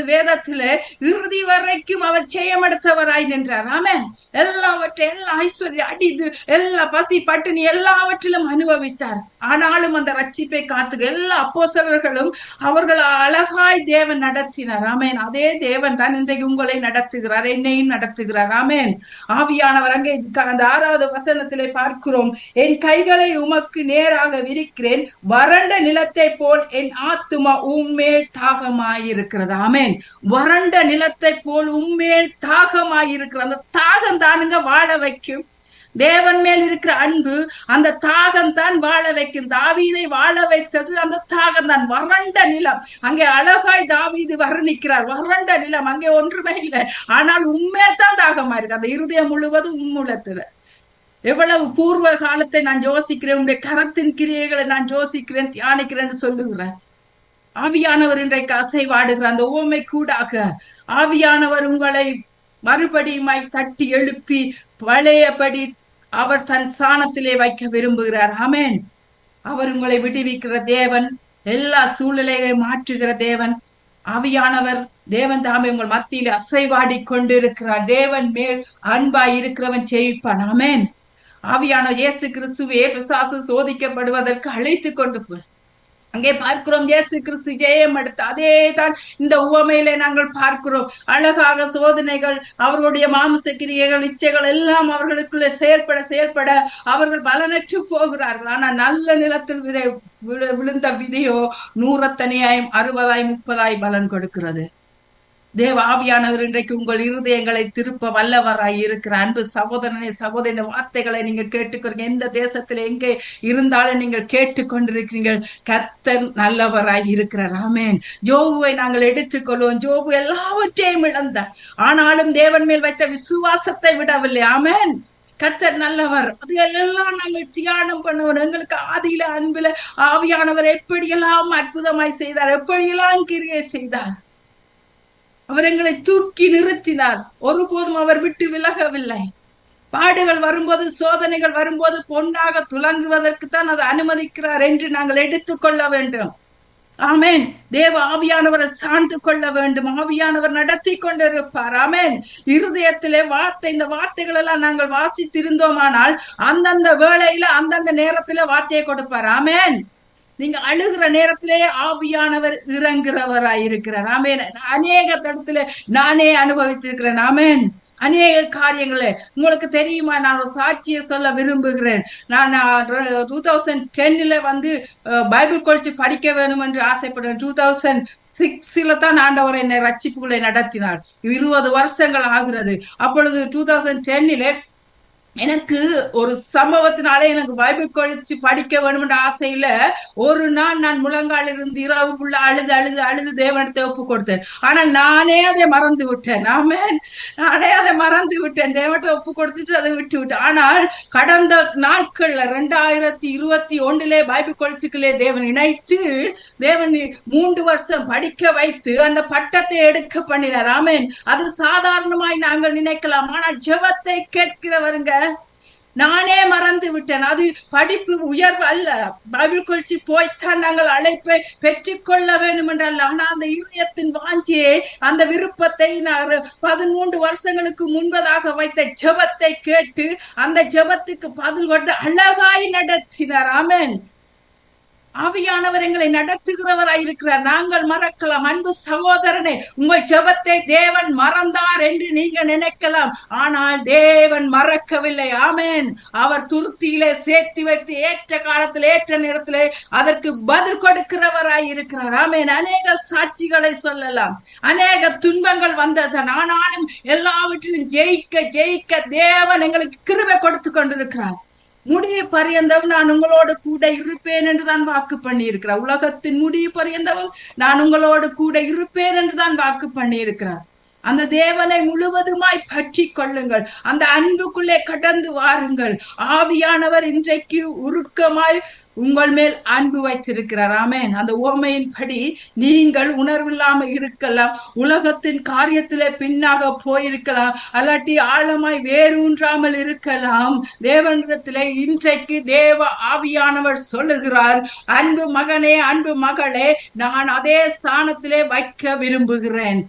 வேதத்திலே இறுதி வரைக்கும் அவர் ஜெயமெடுத்தவராய் நின்றார் ஆமென் எல்லாவற்றையும் எல்லா ஐஸ்வர்யம் அடிது எல்லா பசி பட்டினி எல்லாவற்றிலும் அனுபவித்தார் ஆனாலும் அந்த ரட்சிப்பை காத்து எல்லா அப்போசலர்களும் அவர்கள் அழகாய் தேவன் நடத்தினார் ஆமென் அதே தேவன் தான் இன்றைக்கு உங்களை நடத்துகிறார் என்னையும் நடத்துகிறார் ஆமென் ஆவியானவர் அங்கே அந்த ஆறாவது வசனத்திலே பார்க்கிறோம் என் கைகளை உமக்கு நேராக விரிக்கிறேன் வறண்ட நிலத்தை போல் என் ஆத்துமா உம்மேல் தாகமாயிருக்கிறது ஆமென் வறண்ட நிலத்தை போல் உம்மேல் தாகமாயிருக்கிறது அந்த தாகம் தானுங்க வாழ வைக்கும் தேவன் மேல் இருக்கிற அன்பு அந்த தாகம் தான் வாழ வைக்கும் தாவீதை வாழ வைத்தது அந்த தாகம் தான் வறண்ட நிலம் அங்கே அழகாய் தாவீது வர்ணிக்கிறார் வறண்ட நிலம் அங்கே ஒன்றுமே இல்லை ஆனால் உண்மையில் தான் தாகமா இருக்கு அந்த இருதயம் முழுவதும் உம்முலத்துல எவ்வளவு பூர்வ காலத்தை நான் யோசிக்கிறேன் உங்களுடைய கரத்தின் கிரியைகளை நான் யோசிக்கிறேன் தியானிக்கிறேன்னு சொல்லுகிறேன் ஆவியானவர் இன்றைக்கு அசைவாடுகிற அந்த ஓமை கூடாக ஆவியானவர் உங்களை மறுபடியுமாய் தட்டி எழுப்பி பழையபடி அவர் தன் சாணத்திலே வைக்க விரும்புகிறார் ஆமென் அவர் உங்களை விடுவிக்கிற தேவன் எல்லா சூழ்நிலைகளை மாற்றுகிற தேவன் ஆவியானவர் தேவன் தாமே உங்கள் மத்தியில் அசைவாடி கொண்டிருக்கிறார் தேவன் மேல் அன்பாய் இருக்கிறவன் செய்ப்பான் ஆமென் ஆவியான இயேசு கிறிஸ்துவே பிசாசு சோதிக்கப்படுவதற்கு அழைத்து கொண்டு போ அங்கே பார்க்கிறோம் இயேசு கிறிஸ்து ஜெயம் எடுத்து அதே தான் இந்த உவமையிலே நாங்கள் பார்க்கிறோம் அழகாக சோதனைகள் அவர்களுடைய மாமிச கிரியைகள் இச்சைகள் எல்லாம் அவர்களுக்குள்ளே செயல்பட செயல்பட அவர்கள் பலனற்று போகிறார்கள் ஆனா நல்ல நிலத்தில் விதை விழு- விழுந்த விதையோ நூறத்தனையாயும் அறுபதாய் முப்பதாய் பலன் கொடுக்கிறது தேவ ஆவியானவர் இன்றைக்கு உங்கள் இருதயங்களை திருப்ப வல்லவராய் இருக்கிற அன்பு சகோதரனை சகோதரி இந்த வார்த்தைகளை நீங்கள் கேட்டுக்கொள்ளுங்க எந்த தேசத்துல எங்கே இருந்தாலும் நீங்கள் கேட்டுக்கொண்டிருக்கிறீர்கள் கர்த்தர் நல்லவராய் இருக்கிறார் ஆமென் ஜோபுவை நாங்கள் எடுத்துக்கொள்வோம் ஜோபு எல்லாவற்றையும் இழந்தார் ஆனாலும் தேவன் மேல் வைத்த விசுவாசத்தை விடவில்லை ஆமென் கர்த்தர் நல்லவர் அது எல்லாம் நாங்கள் தியானம் பண்ணுவோம் எங்களுக்கு ஆதியில அன்பில ஆவியானவர் எப்படியெல்லாம் அற்புதமாய் செய்தார் எப்படியெல்லாம் கிரியை செய்தார் அவர் எங்களை தூக்கி நிறுத்தினார் ஒருபோதும் அவர் விட்டு விலகவில்லை பாடுகள் வரும்போது சோதனைகள் வரும்போது பொன்னாக துலங்குவதற்கு தான் அதை அனுமதிக்கிறார் என்று நாங்கள் எடுத்துக்கொள்ள வேண்டும் ஆமென் தேவ ஆவியானவரை சார்ந்து கொள்ள வேண்டும் ஆவியானவர் நடத்தி கொண்டிருப்பார் ஆமென் இருதயத்திலே வார்த்தை இந்த வார்த்தைகள் எல்லாம் நாங்கள் வாசித்திருந்தோமானால் அந்தந்த வேளையில அந்தந்த நேரத்திலே வார்த்தையை கொடுப்பார் ஆமென் நீங்க அழுகிற நேரத்திலே ஆவியானவர் இறங்குறவராய் இருக்கிறார் ஆமென் அநேக தடத்துல நானே அனுபவித்திருக்கிறேன் ஆமென் அநேக காரியங்களே உங்களுக்கு தெரியுமா நான் ஒரு சாட்சியை சொல்ல விரும்புகிறேன் நான் டூ தௌசண்ட் டென்னில் வந்து அஹ், பைபிள் கொழிச்சு படிக்க வேணும் என்று ஆசைப்படுறேன் டூ தௌசண்ட் சிக்ஸ்ல தான் ஆண்டவர் என்னை ரட்சிப்புகளை நடத்தினார் இருபது வருஷங்கள் ஆகிறது அப்பொழுது டூ தௌசண்ட் டென்னிலே எனக்கு ஒரு சம்பவத்தினாலே எனக்கு பைபிள் கழிச்சு படிக்க வேணும்ன்ற ஆசையில ஒரு நாள் நான் முழங்கால் இருந்து இரவுக்குள்ள அழுது அழுது அழுது தேவனத்தை ஒப்பு கொடுத்தேன் ஆனா நானே அதை மறந்து விட்டேன் ஆமென் நானே அதை மறந்து விட்டேன் தேவனத்தை ஒப்பு கொடுத்துட்டு அதை விட்டு விட்டேன் ஆனால் கடந்த நாட்கள்ல ரெண்டாயிரத்தி இருபத்தி ஒன்றிலே பைபிள் கொழிச்சுக்களே தேவன் இணைத்து தேவன் மூன்று வருஷம் படிக்க வைத்து அந்த பட்டத்தை எடுக்க பண்ணினார் ஆமென் அது சாதாரணமாய் நாங்கள் நினைக்கலாம் ஆனால் ஜெபத்தை கேட்கிறவருங்க நானே மறந்து விட்டேன் அது படிப்பு உயர்வு அல்ல பைபிள் கொள்ச்சி போய்த்தான் நாங்கள் அழைப்பை பெற்றுக்கொள்ள வேண்டும் என்றல்ல ஆனா அந்த இருதயத்தின் வாஞ்சியை அந்த விருப்பத்தை நான் பதிமூன்று வருஷங்களுக்கு முன்பதாக வைத்த ஜெபத்தை கேட்டு அந்த ஜெபத்துக்கு பதில் கொண்டு அழகாய் நடத்தினார் ஆமென் ஆவியானவர் எங்களை நடத்துகிறவராய் இருக்கிறார் நாங்கள் மறக்கலாம் அன்பு சகோதரனே உங்கள் ஜெபத்தை தேவன் மறந்தார் என்று நீங்க நினைக்கலாம் ஆனால் தேவன் மறக்கவில்லை ஆமென் அவர் துருத்தியிலே சேர்த்து வைத்து ஏற்ற காலத்தில் ஏற்ற நேரத்திலே அதற்கு பதில் கொடுக்கிறவராய் இருக்கிறார் ஆமென் அநேக சாட்சிகளை சொல்லலாம் அநேக துன்பங்கள் வந்ததன் ஆனாலும் எல்லாவற்றிலும் ஜெயிக்க ஜெயிக்க தேவன் எங்களுக்கு கிருபை கொடுத்து கொண்டிருக்கிறார் முடிவு பரியந்தம் நான் உங்களோடு கூட இருப்பேன் என்று தான் வாக்கு பண்ணி இருக்கிறார் உலகத்தின் முடிவு பரியந்தமும் நான் உங்களோடு கூட இருப்பேன் என்று தான் வாக்கு பண்ணி இருக்கிறார் அந்த தேவனை முழுவதுமாய் பற்றி கொள்ளுங்கள் அந்த அன்புக்குள்ளே கடந்து வாருங்கள் ஆவியானவர் இன்றைக்கு உருக்கமாய் உங்கள் மேல் அன்பு வைத்திருக்கிறார் ஆமென் அந்த ஓமையின்படி நீங்கள் உணர்வில்லாம இருக்கலாம் உலகத்தின் காரியத்திலே பின்னாக போயிருக்கலாம் அல்லாட்டி ஆழமாய் வேரூன்றாமல் இருக்கலாம் தேவனிடத்திலே இன்றைக்கு தேவ ஆவியானவர் சொல்லுகிறார் அன்பு மகனே அன்பு மகளே நான் அதே ஸ்தானத்திலே வைக்க விரும்புகிறேன்